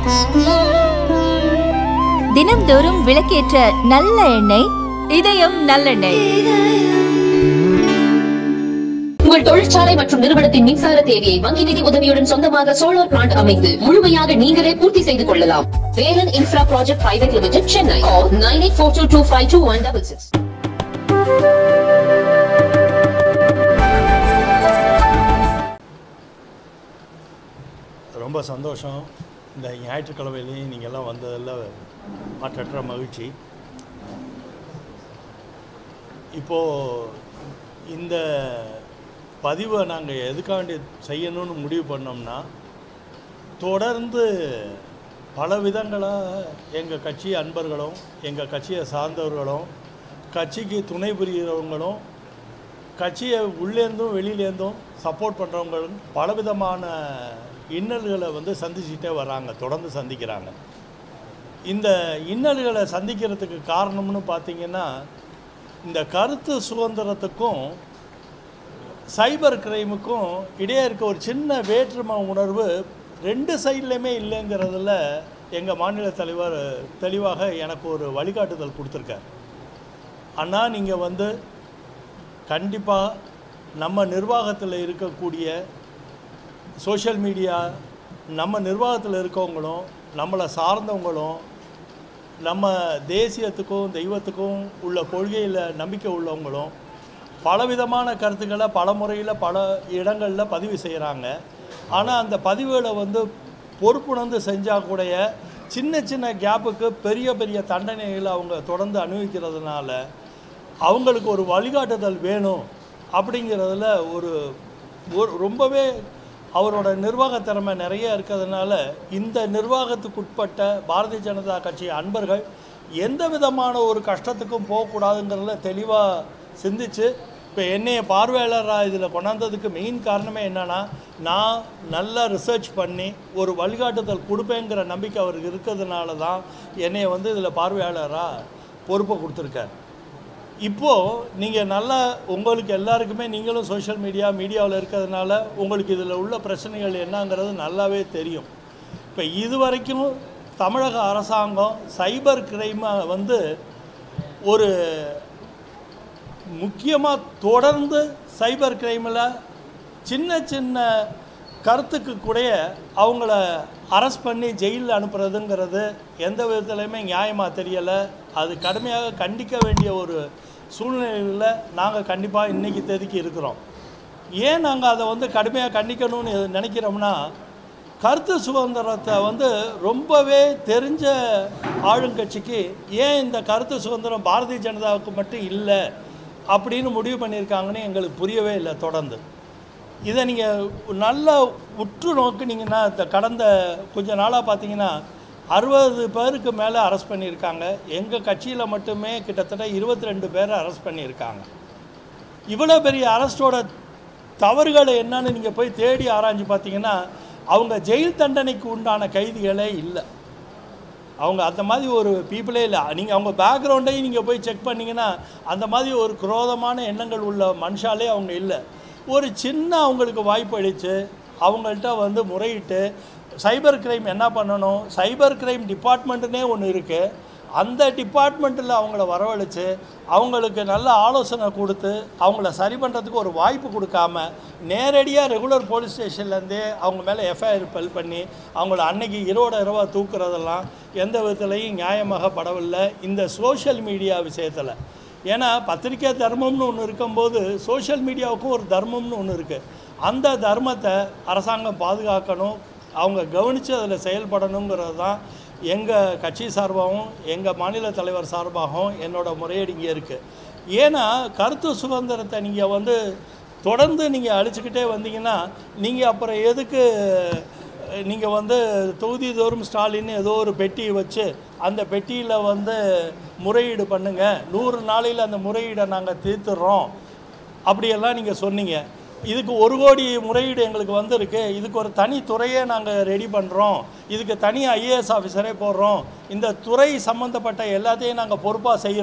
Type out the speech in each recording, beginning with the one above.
தினம்தோறும் விளக்கேற்ற நல்ல எண்ணெய் இதயம் நல்லெண்ணெய் உங்கள் தொழிற்சாலை மற்றும் நிறுவனத்தின் மின்சார தேவையை வங்கி நிதி உதவியுடன் சொந்தமாக சோலார் பிளான்ட் அமைத்து முழுமையாக நீங்களே பூர்த்தி செய்து கொள்ளலாம் Velan infra project private limited Chennai nine eight four two two five two one double six ரொம்ப சந்தோஷம் இந்த ஞாயிற்றுக்கிழமையிலையும் நீங்கள் எல்லாம் வந்ததில் மற்றற்ற மகிழ்ச்சி இப்போது இந்த பதிவை நாங்கள் எதுக்காண்டி செய்யணும்னு முடிவு பண்ணோம்னா தொடர்ந்து பல விதங்களாக எங்கள் கட்சி அன்பர்களும் எங்கள் கட்சியை சார்ந்தவர்களும் கட்சிக்கு துணை புரிகிறவங்களும் கட்சியை உள்ளேருந்தும் வெளியிலேருந்தும் சப்போர்ட் பண்ணுறவங்களும் பலவிதமான இன்னல்களை வந்து சந்திச்சுட்டே வராங்க தொடர்ந்து சந்திக்கிறாங்க இந்த இன்னல்களை சந்திக்கிறதுக்கு காரணம்னு பார்த்தீங்கன்னா இந்த கருத்து சுதந்திரத்துக்கும் சைபர் கிரைமுக்கும் இடையே இருக்க ஒரு சின்ன வேற்றுமை உணர்வு ரெண்டு சைட்லேயுமே இல்லைங்கிறதுல எங்கள் மாநில தலைவர் தெளிவாக எனக்கு ஒரு வழிகாட்டுதல் கொடுத்துருக்கார் அண்ணா நீங்கள் வந்து கண்டிப்பாக நம்ம நிர்வாகத்தில் இருக்கக்கூடிய சோஷியல் மீடியா நம்ம நிர்வாகத்தில் இருக்கவங்களும் நம்மளை சார்ந்தவங்களும் நம்ம தேசியத்துக்கும் தெய்வத்துக்கும் உள்ள கொள்கையில் நம்பிக்கை உள்ளவங்களும் பலவிதமான கருத்துக்களை பல முறையில் பல இடங்களில் பதிவு செய்கிறாங்க ஆனால் அந்த பதிவுகளை வந்து பொறுப்புணர்ந்து செஞ்சால் கூடைய சின்ன சின்ன கேப்புக்கு பெரிய பெரிய தண்டனைகளை அவங்க தொடர்ந்து அனுபவிக்கிறதுனால அவங்களுக்கு ஒரு வழிகாட்டுதல் வேணும் அப்படிங்கிறதுல ஒரு ஒரு ரொம்பவே அவரோட நிர்வாக திறமை நிறைய இருக்கிறதுனால இந்த நிர்வாகத்துக்குட்பட்ட பாரதிய ஜனதா கட்சி அன்பர்கள் எந்த விதமான ஒரு கஷ்டத்துக்கும் போகக்கூடாதுங்கிறதுல தெளிவாக சிந்திச்சு இப்போ என்னைய பார்வையாளராக இதில் கொண்டாந்ததுக்கு மெயின் காரணமே என்னென்னா நான் நல்லா ரிசர்ச் பண்ணி ஒரு வழிகாட்டுதல் கொடுப்பேங்கிற நம்பிக்கை அவருக்கு இருக்கிறதுனால தான் என்னைய வந்து இதில் பார்வையாளராக பொறுப்பை கொடுத்துருக்காரு இப்போது நீங்கள் நல்லா உங்களுக்கு எல்லாருக்குமே நீங்களும் சோஷியல் மீடியா மீடியாவில் இருக்கிறதுனால உங்களுக்கு இதில் உள்ள பிரச்சனைகள் என்னங்கிறது நல்லாவே தெரியும் இப்போ இது வரைக்கும் தமிழக அரசாங்கம் சைபர் கிரைமை வந்து ஒரு முக்கியமாக தொடர்ந்து சைபர் கிரைமில் சின்ன சின்ன கருத்துக்கு கூடய அவங்கள அரெஸ்ட் பண்ணி ஜெயிலில் அனுப்புறதுங்கிறது எந்த விதத்துலையுமே நியாயமாக தெரியலை அது கடுமையாக கண்டிக்க வேண்டிய ஒரு சூழ்நிலையில் நாங்கள் கண்டிப்பாக இன்றைக்கி தேதிக்கு இருக்கிறோம் ஏன் நாங்கள் அதை வந்து கடுமையாக கண்டிக்கணும்னு நினைக்கிறோம்னா கருத்து சுதந்திரத்தை வந்து ரொம்பவே தெரிஞ்ச ஆளுங்கட்சிக்கு ஏன் இந்த கருத்து சுதந்திரம் பாரதிய ஜனதாவுக்கு மட்டும் இல்லை அப்படின்னு முடிவு பண்ணியிருக்காங்கன்னு எங்களுக்கு புரியவே இல்லை தொடர்ந்து இதை நீங்கள் நல்லா உற்று நோக்குனீங்கன்னா இந்த கடந்த கொஞ்ச நாளாக பார்த்தீங்கன்னா அறுபது பேருக்கு மேலே அரெஸ்ட் பண்ணியிருக்காங்க எங்கள் கட்சியில் மட்டுமே கிட்டத்தட்ட இருபத்தி ரெண்டு பேரை அரெஸ்ட் பண்ணியிருக்காங்க இவ்வளோ பெரிய அரெஸ்டோட தவறுகள் என்னன்னு நீங்கள் போய் தேடி ஆராய்ஞ்சு பார்த்தீங்கன்னா அவங்க ஜெயில் தண்டனைக்கு உண்டான கைதிகளே இல்லை அவங்க அந்த மாதிரி ஒரு பீப்புளே இல்லை நீங்கள் அவங்க பேக்ரவுண்டையும் நீங்கள் போய் செக் பண்ணிங்கன்னா அந்த மாதிரி ஒரு குரோதமான எண்ணங்கள் உள்ள மனுஷாலே அவங்க இல்லை ஒரு சின்ன அவங்களுக்கு வாய்ப்பு அளித்து அவங்கள்ட்ட வந்து முறையிட்டு சைபர் கிரைம் என்ன பண்ணணும் சைபர் கிரைம் டிபார்ட்மெண்ட்டுனே ஒன்று இருக்குது அந்த டிபார்ட்மெண்ட்டில் அவங்கள வரவழைச்சு அவங்களுக்கு நல்ல ஆலோசனை கொடுத்து அவங்கள சரி பண்ணுறதுக்கு ஒரு வாய்ப்பு கொடுக்காம நேரடியாக ரெகுலர் போலீஸ் ஸ்டேஷன்லேருந்தே அவங்க மேலே எஃப்ஐஆர் ஃபைல் பண்ணி அவங்கள அன்னைக்கு இரவோட இரவாக தூக்குறதெல்லாம் எந்த விதத்துலையும் நியாயமாக படவில்லை இந்த சோஷியல் மீடியா விஷயத்தில் ஏன்னா பத்திரிக்கை தர்மம்னு ஒன்று இருக்கும்போது சோஷியல் மீடியாவுக்கும் ஒரு தர்மம்னு ஒன்று இருக்குது அந்த தர்மத்தை அரசாங்கம் பாதுகாக்கணும் அவங்க கவனித்து அதில் செயல்படணுங்கிறது தான் எங்கள் கட்சி சார்பாகவும் எங்கள் மாநில தலைவர் சார்பாகவும் என்னோட முறையீடு இங்கே இருக்குது ஏன்னா கருத்து சுதந்திரத்தை நீங்கள் வந்து தொடர்ந்து நீங்கள் அழிச்சுக்கிட்டே வந்தீங்கன்னா நீங்கள் அப்புறம் எதுக்கு நீங்கள் வந்து தொகுதி தோறும் ஸ்டாலின் ஏதோ ஒரு பெட்டி வச்சு அந்த பெட்டியில் வந்து முறையீடு பண்ணுங்கள் நூறு நாளையில் அந்த முறையீடை நாங்கள் தீர்த்துடுறோம் அப்படியெல்லாம் நீங்கள் சொன்னீங்க இதுக்கு ஒரு கோடி முறையீடு எங்களுக்கு வந்திருக்கு இதுக்கு ஒரு தனி துறையே நாங்கள் ரெடி பண்ணுறோம் இதுக்கு தனி ஐஏஎஸ் ஆஃபீஸரே போடுறோம் இந்த துறை சம்மந்தப்பட்ட எல்லாத்தையும் நாங்கள் பொறுப்பாக செய்கிறோம்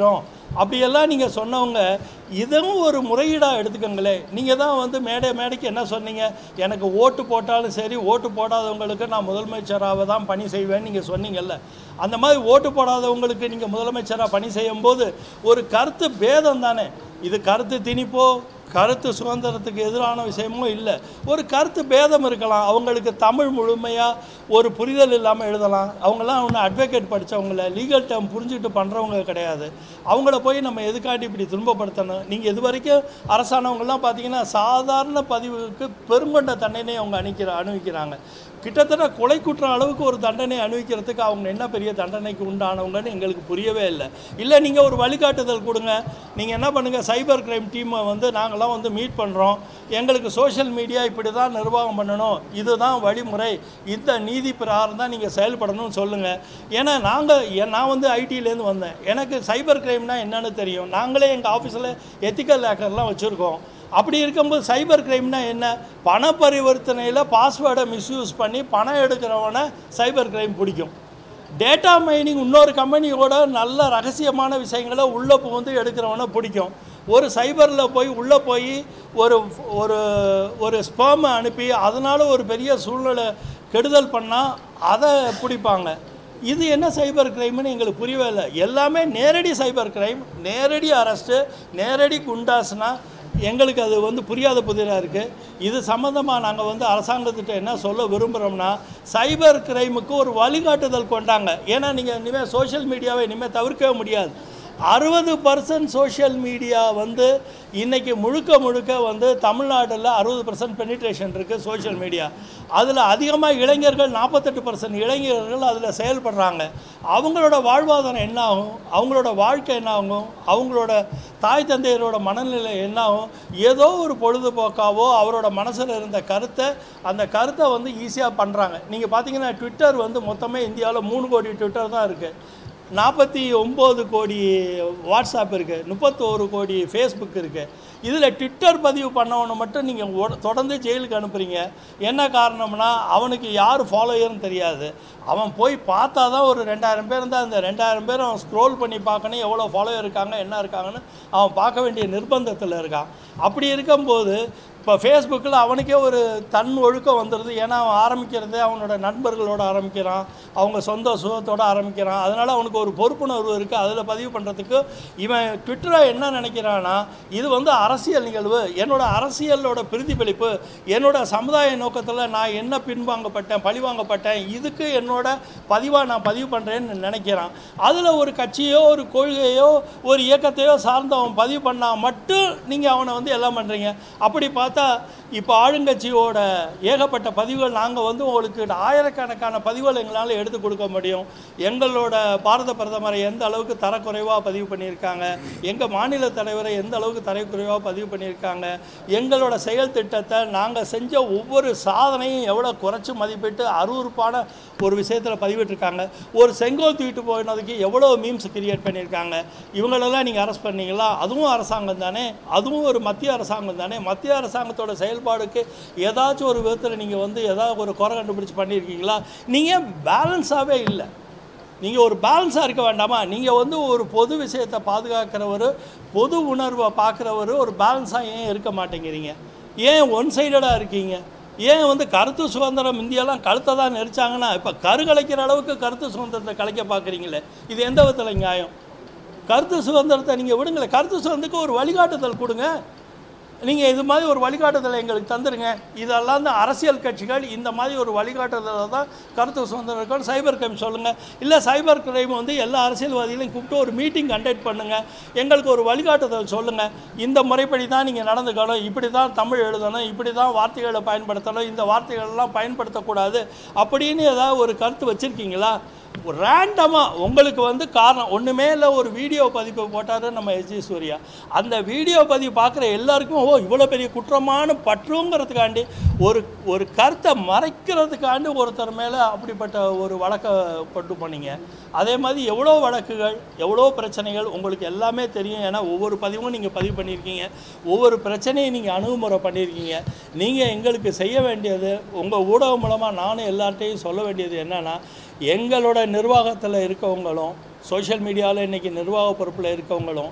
அப்படியெல்லாம் நீங்கள் சொன்னவங்க இதுவும் ஒரு முறையீடாக எடுத்துக்கோங்களே நீங்கள் தான் வந்து மேடை மேடைக்கு என்ன சொன்னீங்க எனக்கு ஓட்டு போட்டாலும் சரி ஓட்டு போடாதவங்களுக்கு நான் முதலமைச்சராக தான் பணி செய்வேன்னு நீங்கள் சொன்னீங்கல்ல அந்த மாதிரி ஓட்டு போடாதவங்களுக்கு நீங்கள் முதலமைச்சராக பணி செய்யும்போது ஒரு கருத்து பேதம் தானே இது கருத்து திணிப்போ கருத்து சுதந்திரத்துக்கு எதிரான விஷயமும் இல்லை ஒரு கருத்து பேதம் இருக்கலாம் அவங்களுக்கு தமிழ் முழுமையாக ஒரு புரிதல் இல்லாமல் எழுதலாம் அவங்களாம் ஒன்று அட்வொகேட் படித்தவங்கள லீகல் டேர்ம் புரிஞ்சுட்டு பண்ணுறவங்க கிடையாது அவங்கள போய் நம்ம எதுக்காட்டி இப்படி துன்பப்படுத்தணும் நீங்கள் இது வரைக்கும் அரசானவங்கலாம் பார்த்தீங்கன்னா சாதாரண பதிவுக்கு பெருங்கொண்ட தண்டனை அவங்க அணிக்கிற அனுபவிக்கிறாங்க கிட்டத்தட்ட கொலை குற்றம் அளவுக்கு ஒரு தண்டனை அனுபவிக்கிறதுக்கு அவங்க என்ன பெரிய தண்டனைக்கு உண்டானவங்கன்னு எங்களுக்கு புரியவே இல்லை இல்லை நீங்கள் ஒரு வழிகாட்டுதல் கொடுங்க நீங்கள் என்ன பண்ணுங்கள் சைபர் கிரைம் டீமை வந்து நாங்களாம் வந்து மீட் பண்ணுறோம் எங்களுக்கு சோஷியல் மீடியா இப்படி தான் நிர்வாகம் பண்ணணும் இதுதான் வழிமுறை இந்த நீதி பிரகாரம் தான் நீங்கள் செயல்படணும்னு சொல்லுங்கள் ஏன்னா நாங்கள் நான் வந்து ஐடியிலேருந்து வந்தேன் எனக்கு சைபர் கிரைம்னா என்னன்னு தெரியும் நாங்களே எங்கள் ஆஃபீஸில் எத்திக்கல் ஹேக்கர்லாம் வச்சுருக்கோம் அப்படி இருக்கும்போது சைபர் கிரைம்னா என்ன பண பரிவர்த்தனையில் பாஸ்வேர்டை மிஸ்யூஸ் பண்ணி பணம் எடுக்கிறவனை சைபர் கிரைம் பிடிக்கும் டேட்டா மைனிங் இன்னொரு கம்பெனியோட நல்ல ரகசியமான விஷயங்களை உள்ளே புகுந்து எடுக்கிறவனை பிடிக்கும் ஒரு சைபரில் போய் உள்ளே போய் ஒரு ஒரு ஒரு ஸ்பேமை அனுப்பி அதனால ஒரு பெரிய சூழ்நிலை கெடுதல் பண்ணால் அதை பிடிப்பாங்க இது என்ன சைபர் கிரைம்னு எங்களுக்கு புரியவே இல்லை எல்லாமே நேரடி சைபர் கிரைம் நேரடி அரெஸ்ட்டு நேரடி குண்டாஸ்னா எங்களுக்கு அது வந்து புரியாத புதிராக இருக்குது இது சம்மந்தமாக நாங்கள் வந்து அரசாங்கத்திட்ட என்ன சொல்ல விரும்புகிறோம்னா சைபர் கிரைமுக்கு ஒரு வழிகாட்டுதல் கொண்டாங்க ஏன்னா நீங்கள் இனிமேல் சோஷியல் மீடியாவை இனிமேல் தவிர்க்கவே முடியாது அறுபது பர்சன்ட் சோஷியல் மீடியா வந்து இன்றைக்கி முழுக்க முழுக்க வந்து தமிழ்நாட்டில் அறுபது பர்சன்ட் பெனிட்ரேஷன் இருக்குது சோஷியல் மீடியா அதில் அதிகமாக இளைஞர்கள் நாற்பத்தெட்டு பர்சன்ட் இளைஞர்கள் அதில் செயல்படுறாங்க அவங்களோட வாழ்வாதாரம் என்ன ஆகும் அவங்களோட வாழ்க்கை என்ன ஆகும் அவங்களோட தாய் தந்தையரோட மனநிலை என்ன ஆகும் ஏதோ ஒரு பொழுதுபோக்காவோ அவரோட மனசில் இருந்த கருத்தை அந்த கருத்தை வந்து ஈஸியாக பண்ணுறாங்க நீங்கள் பார்த்தீங்கன்னா ட்விட்டர் வந்து மொத்தமே இந்தியாவில் மூணு கோடி ட்விட்டர் தான் இருக்குது நாற்பத்தி ஒம்பது கோடி வாட்ஸ்அப் இருக்குது முப்பத்தோரு கோடி ஃபேஸ்புக் இருக்குது இதில் ட்விட்டர் பதிவு பண்ணவனை மட்டும் நீங்கள் தொடர்ந்து ஜெயிலுக்கு அனுப்புகிறீங்க என்ன காரணம்னா அவனுக்கு யார் ஃபாலோயர்னு தெரியாது அவன் போய் பார்த்தா தான் ஒரு ரெண்டாயிரம் பேர் இருந்தால் அந்த ரெண்டாயிரம் பேர் அவன் ஸ்க்ரோல் பண்ணி பார்க்கணும் எவ்வளோ ஃபாலோயர் இருக்காங்க என்ன இருக்காங்கன்னு அவன் பார்க்க வேண்டிய நிர்பந்தத்தில் இருக்கான் அப்படி இருக்கும்போது இப்போ ஃபேஸ்புக்கில் அவனுக்கே ஒரு தன் ஒழுக்கம் வந்துடுது ஏன்னா அவன் ஆரம்பிக்கிறதே அவனோட நண்பர்களோட ஆரம்பிக்கிறான் அவங்க சொந்த சுகத்தோட ஆரம்பிக்கிறான் அதனால் அவனுக்கு ஒரு பொறுப்புணர்வு இருக்குது அதில் பதிவு பண்ணுறதுக்கு இவன் ட்விட்டரை என்ன நினைக்கிறான்னா இது வந்து அரசியல் நிகழ்வு என்னோட அரசியலோட பிரதிபலிப்பு என்னோட சமுதாய நோக்கத்தில் நான் என்ன பின்வாங்கப்பட்டேன் பழிவாங்கப்பட்டேன் இதுக்கு என்னோட பதிவாக நான் பதிவு பண்ணுறேன்னு நினைக்கிறான் அதில் ஒரு கட்சியோ ஒரு கொள்கையோ ஒரு இயக்கத்தையோ சார்ந்தவன் பதிவு பண்ணால் மட்டும் நீங்கள் அவனை வந்து எல்லாம் பண்ணுறீங்க அப்படி பார்த்தா இப்போ ஆளுங்கட்சியோட ஏகப்பட்ட பதிவுகள் நாங்கள் வந்து உங்களுக்கு ஆயிரக்கணக்கான பதிவுகள் எங்களால் எடுத்து கொடுக்க முடியும் எங்களோட பாரத பிரதமரை எந்த அளவுக்கு தரக்குறைவாக பதிவு பண்ணியிருக்காங்க எங்கள் மாநில தலைவரை எந்த அளவுக்கு தரக்குறைவாக பதிவு பண்ணியிருக்காங்க எங்களோட செயல் திட்டத்தை நாங்கள் செஞ்ச ஒவ்வொரு சாதனையும் எவ்வளோ குறைச்சி மதிப்பிட்டு அருவறுப்பான ஒரு விஷயத்தில் பதிவிட்டிருக்காங்க ஒரு செங்கோல் தூக்கிட்டு போனதுக்கு எவ்வளோ மீம்ஸ் கிரியேட் பண்ணியிருக்காங்க இவங்களெல்லாம் நீங்கள் அரெஸ்ட் பண்ணீங்களா அதுவும் அரசாங்கம் தானே அதுவும் ஒரு மத்திய அரசாங்கம் தானே மத்திய அரசாங்கத்தோட செயல்பாடுக்கு ஏதாச்சும் ஒரு விதத்தில் நீங்கள் வந்து ஏதாவது ஒரு குறை கண்டுபிடிச்சு பண்ணியிருக்கீங்களா நீங்கள் பேலன்ஸாகவே இல்லை நீங்கள் ஒரு பேலன்ஸாக இருக்க வேண்டாமா நீங்கள் வந்து ஒரு பொது விஷயத்தை பாதுகாக்கிறவர் பொது உணர்வை பார்க்குறவர் ஒரு பேலன்ஸாக ஏன் இருக்க மாட்டேங்கிறீங்க ஏன் ஒன் சைடடாக இருக்கீங்க ஏன் வந்து கருத்து சுதந்திரம் இந்தியாலாம் கழுத்தை தான் நெரிச்சாங்கன்னா இப்போ கரு கலைக்கிற அளவுக்கு கருத்து சுதந்திரத்தை கலைக்க பார்க்குறீங்களே இது எந்த விதத்தில் நியாயம் கருத்து சுதந்திரத்தை நீங்கள் விடுங்களேன் கருத்து சுதந்திரத்துக்கு ஒரு வழிகாட்டுதல் கொடுங்க நீங்கள் இது மாதிரி ஒரு வழிகாட்டுதலை எங்களுக்கு தந்துருங்க இதெல்லாம் தான் அரசியல் கட்சிகள் இந்த மாதிரி ஒரு வழிகாட்டுதலை தான் கருத்து சுதந்திரம் இருக்கும் சைபர் கிரைம் சொல்லுங்கள் இல்லை சைபர் கிரைம் வந்து எல்லா அரசியல்வாதிகளையும் கூப்பிட்டு ஒரு மீட்டிங் கண்டக்ட் பண்ணுங்கள் எங்களுக்கு ஒரு வழிகாட்டுதல் சொல்லுங்கள் இந்த முறைப்படி தான் நீங்கள் நடந்துக்கணும் இப்படி தான் தமிழ் எழுதணும் இப்படி தான் வார்த்தைகளை பயன்படுத்தணும் இந்த வார்த்தைகளெல்லாம் பயன்படுத்தக்கூடாது அப்படின்னு ஏதாவது ஒரு கருத்து வச்சுருக்கீங்களா ரேண்டமாக உங்களுக்கு வந்து காரணம் ஒன்றுமே இல்லை ஒரு வீடியோ பதிப்பு போட்டார் நம்ம எஸ் ஜி சூர்யா அந்த வீடியோ பதிவு பார்க்குற எல்லாருக்கும் ஓ இவ்வளோ பெரிய குற்றமான பற்றுங்கிறதுக்காண்டி ஒரு ஒரு கருத்தை மறைக்கிறதுக்காண்டி ஒருத்தர் மேலே அப்படிப்பட்ட ஒரு வழக்கை கொண்டு போனீங்க அதே மாதிரி எவ்வளோ வழக்குகள் எவ்வளோ பிரச்சனைகள் உங்களுக்கு எல்லாமே தெரியும் ஏன்னா ஒவ்வொரு பதிவும் நீங்கள் பதிவு பண்ணியிருக்கீங்க ஒவ்வொரு பிரச்சனையும் நீங்கள் அணுகுமுறை பண்ணியிருக்கீங்க நீங்கள் எங்களுக்கு செய்ய வேண்டியது உங்கள் ஊடகம் மூலமாக நானும் எல்லார்ட்டையும் சொல்ல வேண்டியது என்னென்னா எங்களோட நிர்வாகத்தில் இருக்கவங்களும் சோஷியல் மீடியாவில் இன்றைக்கி நிர்வாக பொறுப்பில் இருக்கவங்களும்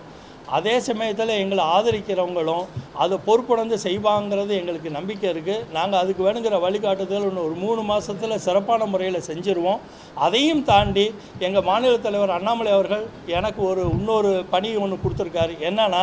அதே சமயத்தில் எங்களை ஆதரிக்கிறவங்களும் அதை பொறுப்புணர்ந்து செய்வாங்கிறது எங்களுக்கு நம்பிக்கை இருக்குது நாங்கள் அதுக்கு வேணுங்கிற வழிகாட்டுதல் இன்னும் ஒரு மூணு மாதத்தில் சிறப்பான முறையில் செஞ்சுருவோம் அதையும் தாண்டி எங்கள் மாநில தலைவர் அண்ணாமலை அவர்கள் எனக்கு ஒரு இன்னொரு பணி ஒன்று கொடுத்துருக்காரு என்னன்னா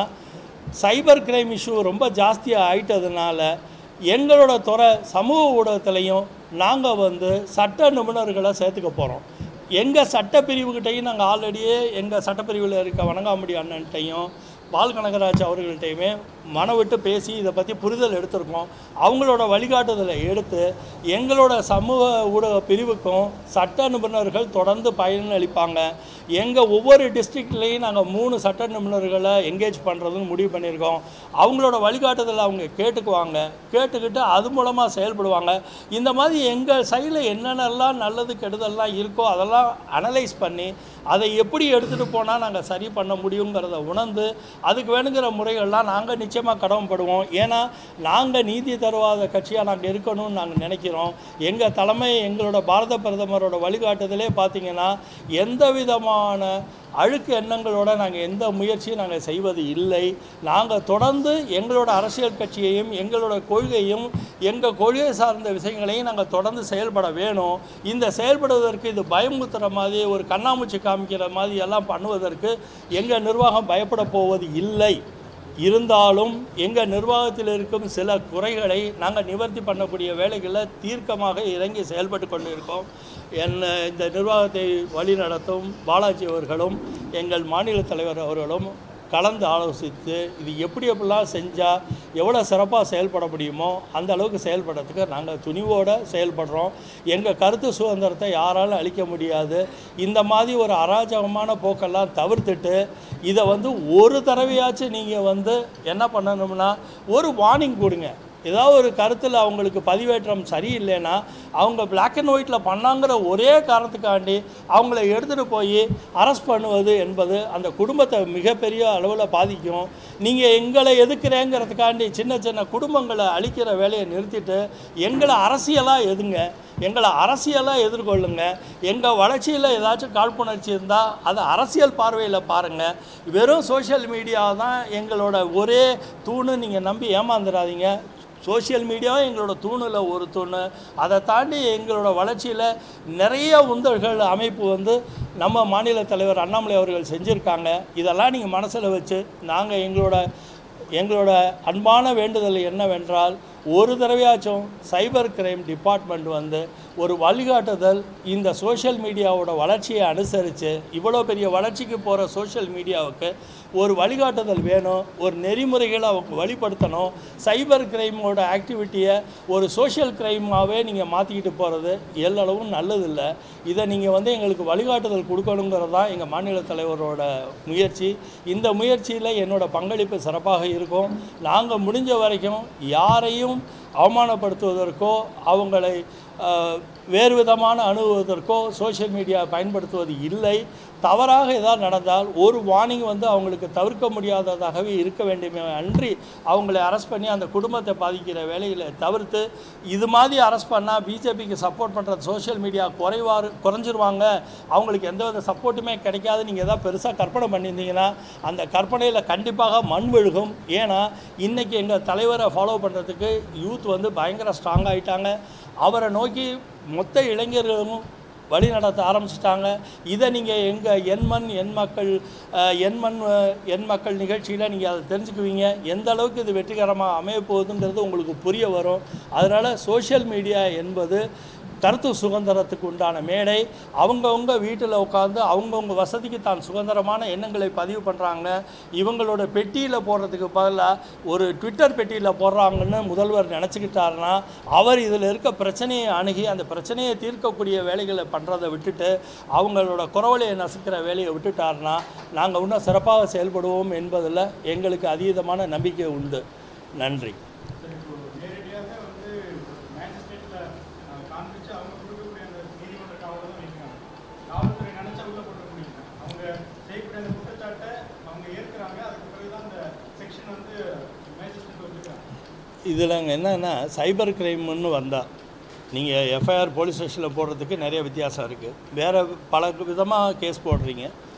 சைபர் கிரைம் இஷ்யூ ரொம்ப ஜாஸ்தியாக ஆயிட்டதுனால எங்களோட துறை சமூக ஊடகத்திலையும் நாங்கள் வந்து சட்ட நிபுணர்களை சேர்த்துக்க போகிறோம் எங்கள் சட்டப்பிரிவுகிட்டையும் நாங்கள் ஆல்ரெடியே எங்கள் சட்டப்பிரிவில் இருக்க வணங்காமுடி அண்ணன்ட்டையும் பால் கனகராஜ் அவர்கள்ட்டையுமே மனம் விட்டு பேசி இதை பற்றி புரிதல் எடுத்திருக்கோம் அவங்களோட வழிகாட்டுதலை எடுத்து எங்களோட சமூக ஊடக பிரிவுக்கும் சட்ட நிபுணர்கள் தொடர்ந்து பயனளிப்பாங்க எங்கள் ஒவ்வொரு டிஸ்ட்ரிக்ட்லேயும் நாங்கள் மூணு சட்ட நிபுணர்களை என்கேஜ் பண்ணுறதுன்னு முடிவு பண்ணியிருக்கோம் அவங்களோட வழிகாட்டுதலை அவங்க கேட்டுக்குவாங்க கேட்டுக்கிட்டு அது மூலமாக செயல்படுவாங்க இந்த மாதிரி எங்கள் சைடில் என்னென்னலாம் நல்லது கெடுதல்லாம் இருக்கோ அதெல்லாம் அனலைஸ் பண்ணி அதை எப்படி எடுத்துகிட்டு போனால் நாங்கள் சரி பண்ண முடியுங்கிறத உணர்ந்து அதுக்கு வேணுங்கிற முறைகள்லாம் நாங்கள் நிச்சயமாக கடமைப்படுவோம் ஏன்னா நாங்கள் நீதி தருவாத கட்சியாக நாங்கள் இருக்கணும்னு நாங்கள் நினைக்கிறோம் எங்கள் தலைமை எங்களோட பாரத பிரதமரோட வழிகாட்டுதலே பார்த்தீங்கன்னா எந்த விதமான அழுக்கு எண்ணங்களோட நாங்கள் எந்த முயற்சியும் நாங்கள் செய்வது இல்லை நாங்கள் தொடர்ந்து எங்களோட அரசியல் கட்சியையும் எங்களோட கொள்கையும் எங்கள் கொள்கை சார்ந்த விஷயங்களையும் நாங்கள் தொடர்ந்து செயல்பட வேணும் இந்த செயல்படுவதற்கு இது பயமுறுத்துகிற மாதிரி ஒரு கண்ணாமூச்சி காமிக்கிற மாதிரி எல்லாம் பண்ணுவதற்கு எங்கள் நிர்வாகம் பயப்பட போவது இல்லை இருந்தாலும் எங்கள் நிர்வாகத்தில் இருக்கும் சில குறைகளை நாங்கள் நிவர்த்தி பண்ணக்கூடிய வேலைகளில் தீர்க்கமாக இறங்கி செயல்பட்டு கொண்டு இருக்கோம் என்ன இந்த நிர்வாகத்தை வழிநடத்தும் பாலாஜி அவர்களும் எங்கள் மாநில தலைவர் அவர்களும் கலந்து ஆலோசித்து இது எப்படி எப்படிலாம் செஞ்சால் எவ்வளோ சிறப்பாக செயல்பட முடியுமோ அந்த அளவுக்கு செயல்படுறதுக்கு நாங்கள் துணிவோடு செயல்படுறோம் எங்கள் கருத்து சுதந்திரத்தை யாராலும் அளிக்க முடியாது இந்த மாதிரி ஒரு அராஜகமான போக்கெல்லாம் தவிர்த்துட்டு இதை வந்து ஒரு தடவையாச்சும் நீங்கள் வந்து என்ன பண்ணணும்னா ஒரு வார்னிங் கொடுங்க ஏதாவது ஒரு கருத்தில் அவங்களுக்கு பதிவேற்றம் சரியில்லைன்னா அவங்க பிளாக் அண்ட் ஒயிட்டில் பண்ணாங்கிற ஒரே காரணத்துக்காண்டி அவங்கள எடுத்துகிட்டு போய் அரெஸ்ட் பண்ணுவது என்பது அந்த குடும்பத்தை மிகப்பெரிய அளவில் பாதிக்கும் நீங்கள் எங்களை எதுக்குறேங்கிறதுக்காண்டி சின்ன சின்ன குடும்பங்களை அழிக்கிற வேலையை நிறுத்திட்டு எங்களை அரசியலாக எதுங்க எங்களை அரசியலாக எதிர்கொள்ளுங்க எங்கள் வளர்ச்சியில் ஏதாச்சும் காழ்ப்புணர்ச்சி இருந்தால் அதை அரசியல் பார்வையில் பாருங்கள் வெறும் சோஷியல் மீடியா தான் எங்களோட ஒரே தூணு நீங்கள் நம்பி ஏமாந்துடாதீங்க சோஷியல் மீடியா எங்களோட தூணில் ஒரு தூண் அதை தாண்டி எங்களோட வளர்ச்சியில் நிறைய உந்தல்கள் அமைப்பு வந்து நம்ம மாநில தலைவர் அண்ணாமலை அவர்கள் செஞ்சுருக்காங்க இதெல்லாம் நீங்கள் மனசில் வச்சு நாங்கள் எங்களோட எங்களோட அன்பான வேண்டுதல் என்னவென்றால் ஒரு தடவையாச்சும் சைபர் கிரைம் டிபார்ட்மெண்ட் வந்து ஒரு வழிகாட்டுதல் இந்த சோஷியல் மீடியாவோட வளர்ச்சியை அனுசரித்து இவ்வளோ பெரிய வளர்ச்சிக்கு போகிற சோஷியல் மீடியாவுக்கு ஒரு வழிகாட்டுதல் வேணும் ஒரு நெறிமுறைகளை அவங்க வழிப்படுத்தணும் சைபர் கிரைமோட ஆக்டிவிட்டியை ஒரு சோஷியல் கிரைமாகவே நீங்கள் மாற்றிக்கிட்டு போகிறது எல்லளவும் நல்லதில்லை இதை நீங்கள் வந்து எங்களுக்கு வழிகாட்டுதல் கொடுக்கணுங்கிறது தான் எங்கள் மாநில தலைவரோட முயற்சி இந்த முயற்சியில் என்னோட பங்களிப்பு சிறப்பாக இருக்கும் நாங்கள் முடிஞ்ச வரைக்கும் யாரையும் அவமானப்படுத்துவதற்கோ அவங்களை அஹ், வேறு விதமான அணுகுவதற்கோ சோஷியல் மீடியா பயன்படுத்துவது இல்லை தவறாக ஏதாவது நடந்தால் ஒரு வார்னிங் வந்து அவங்களுக்கு தவிர்க்க முடியாததாகவே இருக்க வேண்டுமே அன்றி அவங்களை அரெஸ்ட் பண்ணி அந்த குடும்பத்தை பாதிக்கிற வேலைகளை தவிர்த்து இது மாதிரி அரெஸ்ட் பண்ணால் பிஜேபிக்கு சப்போர்ட் பண்ணுற சோஷியல் மீடியா குறைவாரு குறைஞ்சிருவாங்க அவங்களுக்கு எந்த வித சப்போர்ட்டுமே கிடைக்காது நீங்கள் எதாவது பெருசாக கற்பனை பண்ணியிருந்தீங்கன்னா அந்த கற்பனையில் கண்டிப்பாக மண் விழுகும் ஏன்னா இன்றைக்கி எங்கள் தலைவரை ஃபாலோ பண்ணுறதுக்கு யூத் வந்து பயங்கர ஸ்ட்ராங் ஆயிட்டாங்க அவரை நோக்கி மொத்த இளைஞர்களும் வழி நடத்த ஆரம்பிச்சிட்டாங்க இதை நீங்கள் எங்கள் எண்மண் எண் மக்கள் அஹ், எண்மண் அஹ், எண் மக்கள் நிகழ்ச்சியில் நீங்கள் அதை தெரிஞ்சுக்குவீங்க எந்த அளவுக்கு இது வெற்றிகரமாக அமைய போகுதுங்கிறது உங்களுக்கு புரிய வரும் அதனால் சோஷியல் மீடியா என்பது கருத்து சுதந்திரத்துக்கு உண்டான மேடை அவங்கவுங்க வீட்டில் உட்காந்து அவங்கவுங்க வசதிக்கு தான் சுதந்திரமான எண்ணங்களை பதிவு பண்ணுறாங்க இவங்களோட பெட்டியில் போடுறதுக்கு பதிலாக ஒரு ட்விட்டர் பெட்டியில் போடுறாங்கன்னு முதல்வர் நினச்சிக்கிட்டாருன்னா அவர் இதில் இருக்க பிரச்சனையை அணுகி அந்த பிரச்சனையை தீர்க்கக்கூடிய வேலைகளை பண்ணுறதை விட்டுட்டு அவங்களோட குறவலையை நசுக்கிற வேலையை விட்டுட்டாருன்னா நாங்கள் இன்னும் சிறப்பாக செயல்படுவோம் என்பதில் எங்களுக்கு அதீதமான நம்பிக்கை உண்டு நன்றி சரி, இப்போ நேரடியாக வந்து மேஜிஸ்ட்ரேட்ல காண்பிச்சு அவங்க கொடுக்கக்கூடிய அந்த நீதிமன்ற காவலை தான் வைக்கிறாங்க காவல்துறை நினைச்சா உள்ள போட்ட முடியல அவங்க செய்யக்கூடிய அந்த குற்றச்சாட்டை அவங்க ஏற்கிறாங்க அதுக்கு பிறகுதான் அந்த செக்ஷன் வந்து மேஜிஸ்ட்ரேட் வச்சுக்கிறாங்க இதில் என்னன்னா சைபர் கிரைம்னு வந்தால் நீங்கள் எஃப்ஐஆர் போலீஸ் ஸ்டேஷனில் போடுறதுக்கு நிறைய வித்தியாசம் இருக்குது வேறு பல விதமாக கேஸ் போடுறீங்க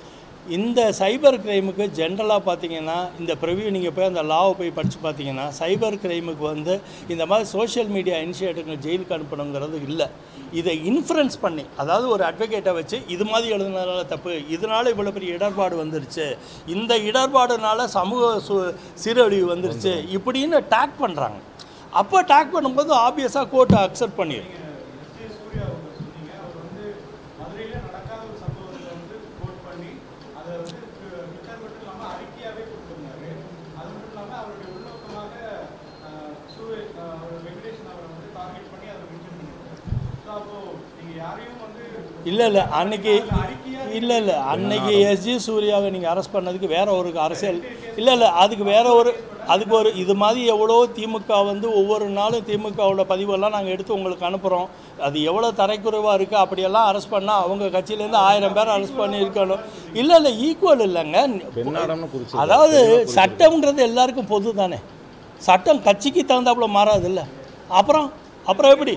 இந்த சைபர் கிரைமுக்கு ஜென்ரலாக பார்த்தீங்கன்னா இந்த ப்ரிவ்யூ நீங்கள் போய் அந்த லாவை போய் படித்து பார்த்தீங்கன்னா சைபர் கிரைமுக்கு வந்து இந்த மாதிரி சோஷியல் மீடியா இனிஷியேட்டிவ்கள் ஜெயிலுக்கு அனுப்பணுங்கிறது இல்லை இதை இன்ஃப்ளூயன்ஸ் பண்ணி அதாவது ஒரு அட்வொகேட்டை வச்சு இது மாதிரி எழுதுனதால தப்பு இதனால் இவ்வளோ பெரிய இடர்பாடு வந்துருச்சு இந்த இடர்பாடுனால சமூக சு சீரழிவு வந்துருச்சு இப்படின்னு டேக் பண்ணுறாங்க அப்போ டேக் பண்ணும்போது ஆப்வியஸாக கோர்ட்டை அக்செப்ட் பண்ணிடும் எஸ் ஜே சூர்யா அவங்க சொன்னீங்க அவர் வந்து மதுரையில நடக்காத ஒரு சம்பவத்தை வந்து கோட் பண்ணி அதை வந்து ட்விட்டர் மட்டும் இல்லாமல் அறிக்கையாகவே கொடுத்துருந்தாரு அது மட்டும் இல்லாமல் அவருடைய உள்நோக்கமாக அஹ், சூரிய அஹ், அவர் வெங்கடேசன் அவரை வந்து டார்கெட் பண்ணி அதை மென்ஷன் பண்ணியிருக்காரு ஸோ அப்போ நீங்க யாரையும் வந்து இல்லை இல்லை அன்னைக்கு இல்லை இல்லை அன்னைக்கு எஸ்ஜி சூர்யாவை நீங்கள் அரெஸ்ட் பண்ணதுக்கு வேற ஒரு அரசியல் இல்லை இல்லை அதுக்கு வேற ஒரு அதுக்கு ஒரு இது மாதிரி எவ்வளோ திமுக வந்து ஒவ்வொரு நாளும் திமுகவோட பதிவெல்லாம் நாங்கள் எடுத்து உங்களுக்கு அனுப்புகிறோம் அது எவ்வளோ தரைக்குறைவாக இருக்குது அப்படியெல்லாம் அரெஸ்ட் பண்ணால் அவங்க கட்சியிலேருந்து ஆயிரம் பேர் அரெஸ்ட் பண்ணி இருக்கணும் இல்லை இல்லை ஈக்குவல் இல்லைங்க பெண்ணாடம்னு குறிச்சு அதாவது சட்டம்ங்கிறது எல்லாருக்கும் பொது தானே சட்டம் கட்சிக்கு தகுந்தாப்புல மாறாதுல்ல அப்புறம் அப்புறம் எப்படி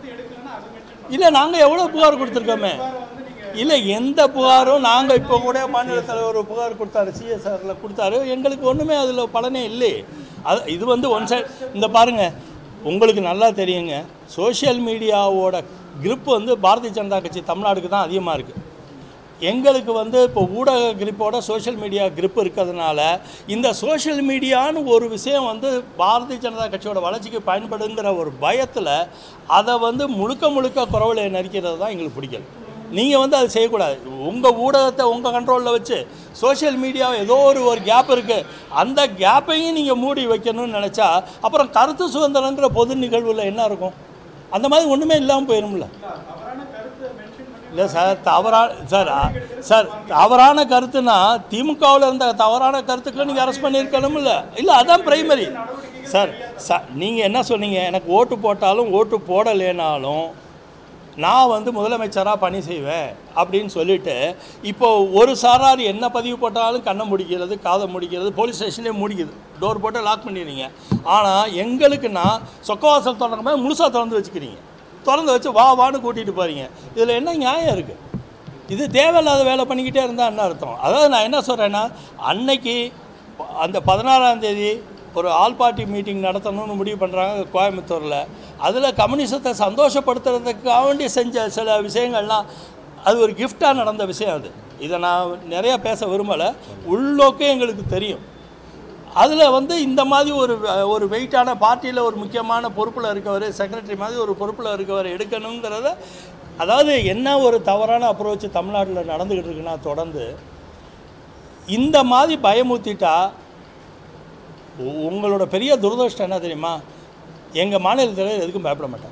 இல்லை நாங்கள் எவ்வளோ புகார் கொடுத்துருக்கோமே இல்லை எந்த புகாரும் நாங்கள் இப்போ கூட மாநில தலைவர் ஒரு புகார் கொடுத்தாரு சிஎஸ்ஆரில் கொடுத்தாரு எங்களுக்கு ஒன்றுமே அதில் பலனே இல்லை அது இது வந்து ஒன் சைட் இந்த பாருங்கள் உங்களுக்கு நல்லா தெரியுங்க சோஷியல் மீடியாவோட grip வந்து பாரதிய ஜனதா கட்சி தமிழ்நாடுக்கு தான் அதிகமாக இருக்குது எங்களுக்கு வந்து இப்போ ஊடக கிரிப்போட சோஷியல் மீடியா கிரிப் இருக்கிறதுனால இந்த சோஷியல் மீடியான்னு ஒரு விஷயம் வந்து பாரதிய ஜனதா கட்சியோட வளர்ச்சிக்கு பயன்படுங்கிற ஒரு பயத்தில் அதை வந்து முழுக்க முழுக்க குறவலை நரிக்கிறது தான் எங்களுக்கு பிடிக்கல நீங்கள் வந்து அதை செய்யக்கூடாது உங்கள் ஊடகத்தை உங்கள் கண்ட்ரோலில் வச்சு சோஷியல் மீடியா ஏதோ ஒரு ஒரு கேப் இருக்குது அந்த கேப்பையும் நீங்கள் மூடி வைக்கணும்னு நினச்சா அப்புறம் கருத்து சுதந்திரங்கிற பொது நிகழ்வில் என்ன இருக்கும் அந்த மாதிரி ஒன்றுமே இல்லாமல் போயிரும்ல இல்லை சார் தவறா சார் அ- சார் தவறான கருத்துனா திமுகவில் இருந்த தவறான கருத்துக்களை நீங்கள் அரெஸ்ட் பண்ணியிருக்கணும் இல்லை இல்லை அதான் பிரைமரி சார் சார் நீங்கள் என்ன சொன்னீங்க எனக்கு ஓட்டு போட்டாலும் ஓட்டு போடலைனாலும் நான் வந்து முதலமைச்சராக பணி செய்வேன் அப்படின்னு சொல்லிட்டு இப்போ ஒரு சாரார் என்ன பதிவு போட்டாலும் கண்ணை முடிக்கிறது காதை முடிக்கிறது போலீஸ் ஸ்டேஷன்லேயே முடிக்குது டோர் போட்டு லாக் பண்ணிடுறீங்க ஆனால் எங்களுக்குன்னா சொக்கவாசல் திறந்த மாதிரி முழுசாக திறந்து வச்சுக்கிறீங்க திறந்து வச்சு வா வான்னு கூட்டிகிட்டு போகிறீங்க இதில் என்ன நியாயம் இருக்குது இது தேவையில்லாத வேலை பண்ணிக்கிட்டே இருந்தால் என்ன அர்த்தம் அதாவது நான் என்ன சொல்கிறேன்னா அன்னைக்கு அந்த பதினாறாம் தேதி ஒரு ஆல் பார்ட்டி மீட்டிங் நடத்தணும்னு முடிவு பண்ணுறாங்க கோயம்புத்தூரில் அதில் கம்யூனிசத்தை சந்தோஷப்படுத்துறதுக்காக வேண்டி செஞ்ச சில விஷயங்கள்லாம் அது ஒரு கிஃப்டாக நடந்த விஷயம் அது இதை நான் நிறையா பேச விரும்பலை உள்நோக்கே எங்களுக்கு தெரியும் அதில் வந்து இந்த மாதிரி ஒரு ஒரு வெயிட்டான பார்ட்டியில் ஒரு முக்கியமான பொறுப்பில் இருக்கவர் செக்ரட்டரி மாதிரி ஒரு பொறுப்பில் இருக்கவர் எடுக்கணுங்கிறத அதாவது என்ன ஒரு தவறான அப்ரோச் தமிழ்நாட்டில் நடந்துக்கிட்டு இருக்குன்னா தொடர்ந்து இந்த மாதிரி பயமுறுத்திட்டா உ- உங்களோட பெரிய துரதிருஷ்டம் என்ன தெரியுமா எங்கள் மாநிலத்தில் எதுக்கும் பயப்பட மாட்டார்